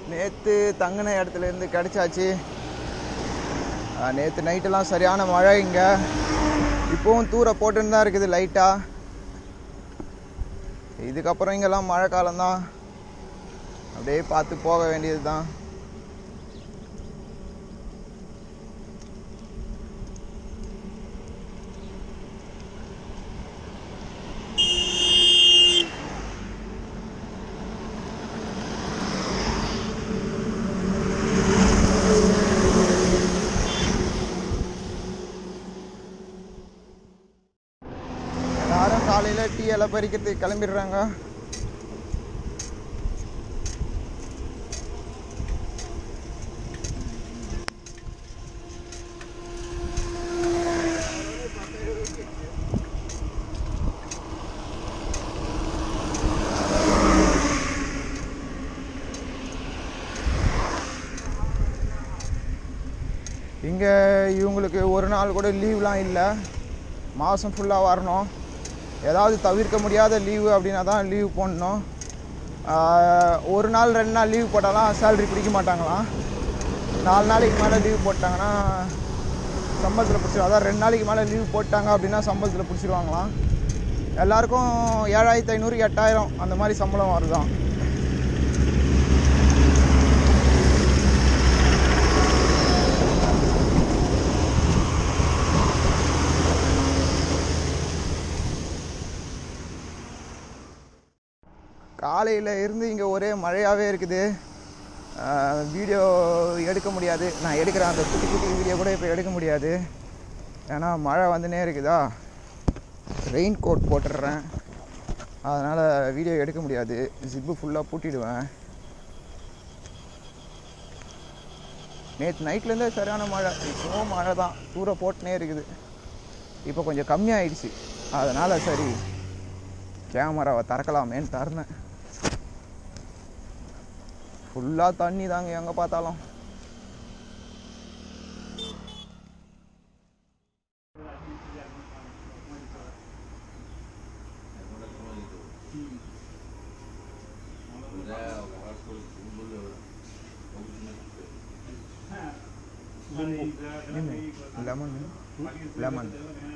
நேற்று தங்கின இடத்துல இருந்து கிடச்சாச்சு நேற்று நைட்டெல்லாம் சரியான மழை இங்கே இப்போவும் தூர போட்டுன்னு தான் இருக்குது லைட்டாக இதுக்கப்புறம் இங்கெல்லாம் மழை காலம்தான் அப்படியே பார்த்து போக வேண்டியது தான் எல்லாரும் காலையில் டீ எல்லாம் பறிக்கிறதுக்கு கிளம்பிடுறாங்க இங்கே இவங்களுக்கு ஒரு நாள் கூட லீவ்லாம் இல்லை மாதம் ஃபுல்லாக வரணும் ஏதாவது தவிர்க்க முடியாத லீவு அப்படின்னா தான் லீவ் போடணும் ஆஹ் ஒரு நாள் ரெண்டு நாள் லீவ் போட்டாலாம் சேலரி பிடிக்க மாட்டாங்களாம் நாலு நாளைக்கு மேலே லீவ் போட்டாங்கன்னா சம்பளத்தில் பிடிச்சிரும் அதான் ரெண்டு நாளைக்கு மேலே லீவ் போட்டாங்க அப்படின்னா சம்பளத்தில் பிடிச்சிருவாங்களாம் எல்லாருக்கும் ஏழாயிரத்து ஐநூறு எட்டாயிரம் அந்த மாதிரி சம்பளம் வருதாம் காலையில் இருந்து இங்கே ஒரே மழையாகவே இருக்குது வீடியோ எடுக்க முடியாது நான் எடுக்கிற அந்த குட்டி குட்டி வீடியோ கூட இப்போ எடுக்க முடியாது ஏன்னா மழை வந்துனே இருக்குதா ரெயின் கோட் போட்டுடுறேன் அதனால் வீடியோ எடுக்க முடியாது ஜிப்பு ஃபுல்லாக பூட்டிடுவேன் நேற்று நைட்லேருந்தே சரியான மழை இப்போவும் மழை தான் தூர போட்டுனே இருக்குது இப்போ கொஞ்சம் கம்மியாயிடுச்சு அதனால் சரி கேமராவை திறக்கலாமேன்னு திறந்தேன் ஃபுல்லாக தண்ணி தாங்க எங்கே பார்த்தாலும் லெமன் லெமன்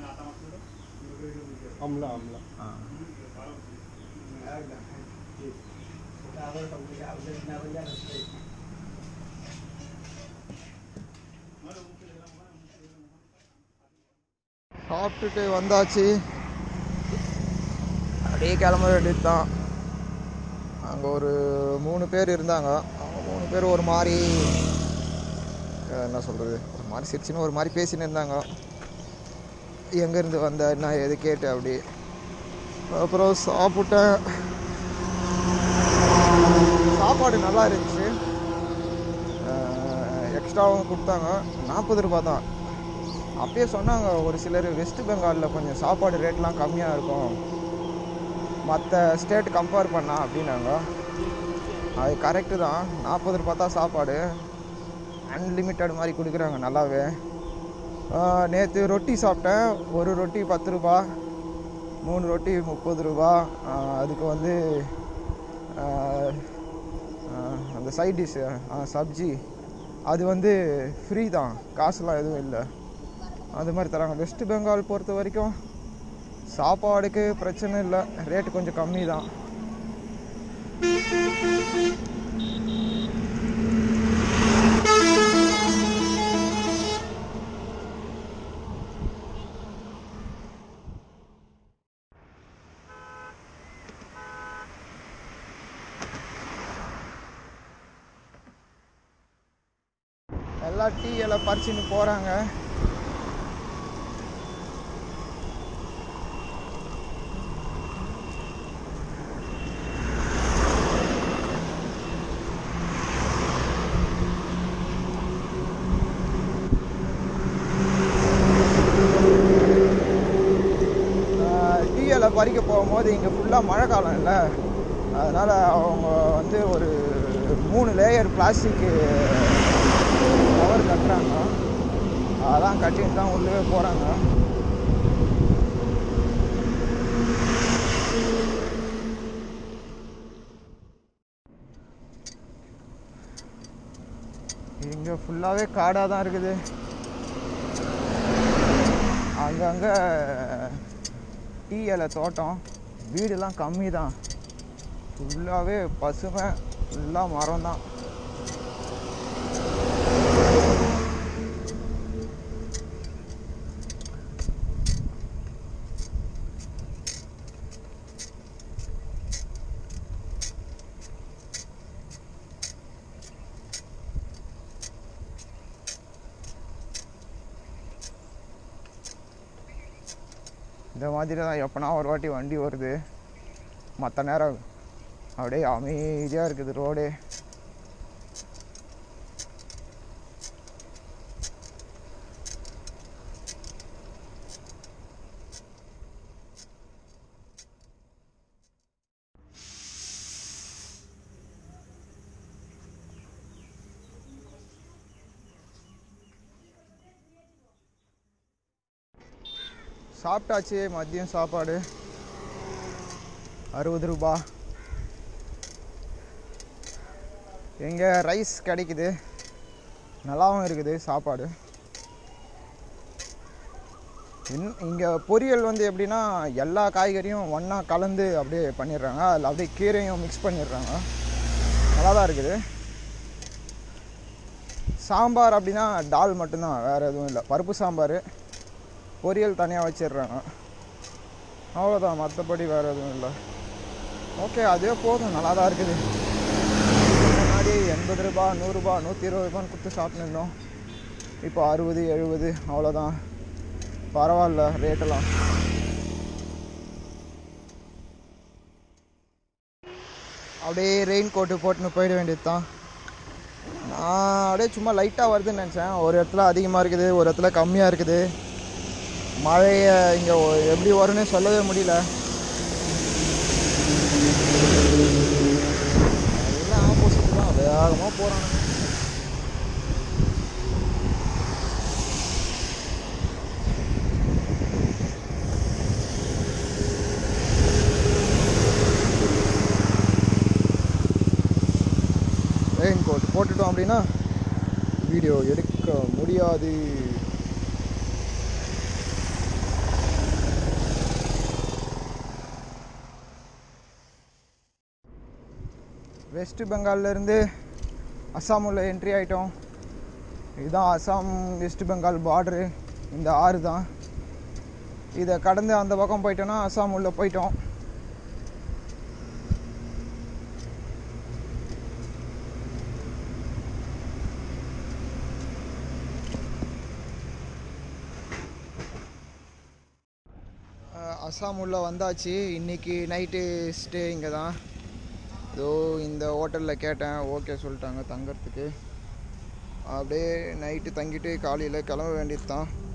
आमला आमला ஆ சாப்பிட்டுட்டு வந்தாச்சு அப்படியே கிளம்ப வேண்டியது தான் அங்கே ஒரு மூணு பேர் இருந்தாங்க அவங்க மூணு பேர் ஒரு மாதிரி அஹ், என்ன சொல்கிறது ஒரு மாதிரி சிரிச்சுன்னு ஒரு மாதிரி பேசின்னு இருந்தாங்க எங்கேருந்து வந்த என்ன எது கேட்டு அப்படி அப்புறம் சாப்பிட்டேன் சாப்பாடு நல்லா இருந்துச்சு எக்ஸ்ட்ராவும் கொடுத்தாங்க நாற்பது ரூபா தான் அப்பயே சொன்னாங்க ஒரு சிலர் வெஸ்ட் பெங்காலில் கொஞ்சம் சாப்பாடு ரேட்லாம் கம்மியாக இருக்கும் மற்ற ஸ்டேட் கம்பேர் பண்ணா அப்படின்னாங்க அது கரெக்டு தான் நாற்பது ரூபா தான் சாப்பாடு அன்லிமிட்டட் மாதிரி கொடுக்குறாங்க நல்லாவே நேற்று ரொட்டி சாப்பிட்டேன் ஒரு ரொட்டி பத்து ரூபா மூணு ரொட்டி முப்பது ரூபா ஆஹ் அதுக்கு வந்து ஆஹ் ஆஹ் அந்த சைட் டிஷ்ஷு சப்ஜி அது வந்து ஃப்ரீ தான் காசுலாம் எதுவும் இல்லை அது மாதிரி தராங்க வெஸ்ட் பெங்கால் பொறுத்த வரைக்கும் சாப்பாடுக்கு பிரச்சனை இல்லை ரேட்டு கொஞ்சம் கம்மி தான் எல்லாம் டீ எல்லாம் பறிச்சுன்னு போகிறாங்க டீ இலை பறிக்க போகும்போது இங்கே ஃபுல்லாக மழை காலம் இல்லை அதனால் அவங்க வந்து ஒரு மூணு லேயர் பிளாஸ்டிக்கு கவர் கட்டுறாங்க அதெல்லாம் கட்டிட்டு தான் உள்ளே போகிறாங்க இங்கே ஃபுல்லாகவே காடாக தான் இருக்குது அங்கங்கே டீ இலை தோட்டம் வீடுலாம் கம்மி தான் ஃபுல்லாகவே பசுமை ஃபுல்லாக மரம் தான் இந்த மாதிரி தான் எப்போனா ஒரு வாட்டி வண்டி வருது மற்ற நேரம் அப்படியே அமைதியாக இருக்குது ரோடு சாப்பிட்டாச்சு மதியம் சாப்பாடு அறுபது ரூபா எங்கே ரைஸ் கிடைக்குது நல்லாவும் இருக்குது சாப்பாடு இன் இங்கே பொரியல் வந்து எப்படின்னா எல்லா காய்கறியும் ஒன்றா கலந்து அப்படியே பண்ணிடுறாங்க அதில் அப்படியே கீரையும் மிக்ஸ் பண்ணிடுறாங்க நல்லா தான் இருக்குது சாம்பார் அப்படின்னா டால் மட்டும்தான் வேறு எதுவும் இல்லை பருப்பு சாம்பார் பொரியல் தனியாக வச்சிடுறாங்க அவ்வளோதான் மற்றபடி வேறு எதுவும் இல்லை ஓகே அதே போதும் நல்லா தான் இருக்குது இதுக்கு முன்னாடி எண்பது ரூபா நூறுரூபா நூற்றி இருபது ரூபான்னு கொடுத்து சாப்பிட்டுருந்தோம் இப்போ அறுபது எழுபது அவ்வளோதான் பரவாயில்ல ரேட்டெல்லாம் அப்படியே ரெயின் கோட்டு போட்டுன்னு போயிட வேண்டியது தான் நான் அப்படியே சும்மா லைட்டாக வருதுன்னு நினச்சேன் ஒரு இடத்துல அதிகமாக இருக்குது ஒரு இடத்துல கம்மியாக இருக்குது மழையை இங்கே எப்படி வரும்னு சொல்லவே முடியல எல்லாம் ஆப்போசிட் தான் வேகமாக போகிறானுங்க ரெயின் கோட் போட்டுட்டோம் அப்படின்னா வீடியோ எடுக்க முடியாது வெஸ்ட் பெங்கால்லேருந்து அஸ்ஸாம் உள்ள என்ட்ரி ஆகிட்டோம் இதுதான் அஸ்ஸாம் வெஸ்ட் பெங்கால் பார்டரு இந்த ஆறு தான் இதை கடந்து அந்த பக்கம் போயிட்டோன்னா அஸ்ஸாம் உள்ள போயிட்டோம் அஹ் அஸ்ஸாம் உள்ள வந்தாச்சு இன்னைக்கு நைட்டு ஸ்டே இங்கே தான் இதோ இந்த ஹோட்டலில் கேட்டேன் ஓகே சொல்லிட்டாங்க தங்கறதுக்கு அப்படியே நைட்டு தங்கிட்டு காலையில் கிளம்ப வேண்டியது தான்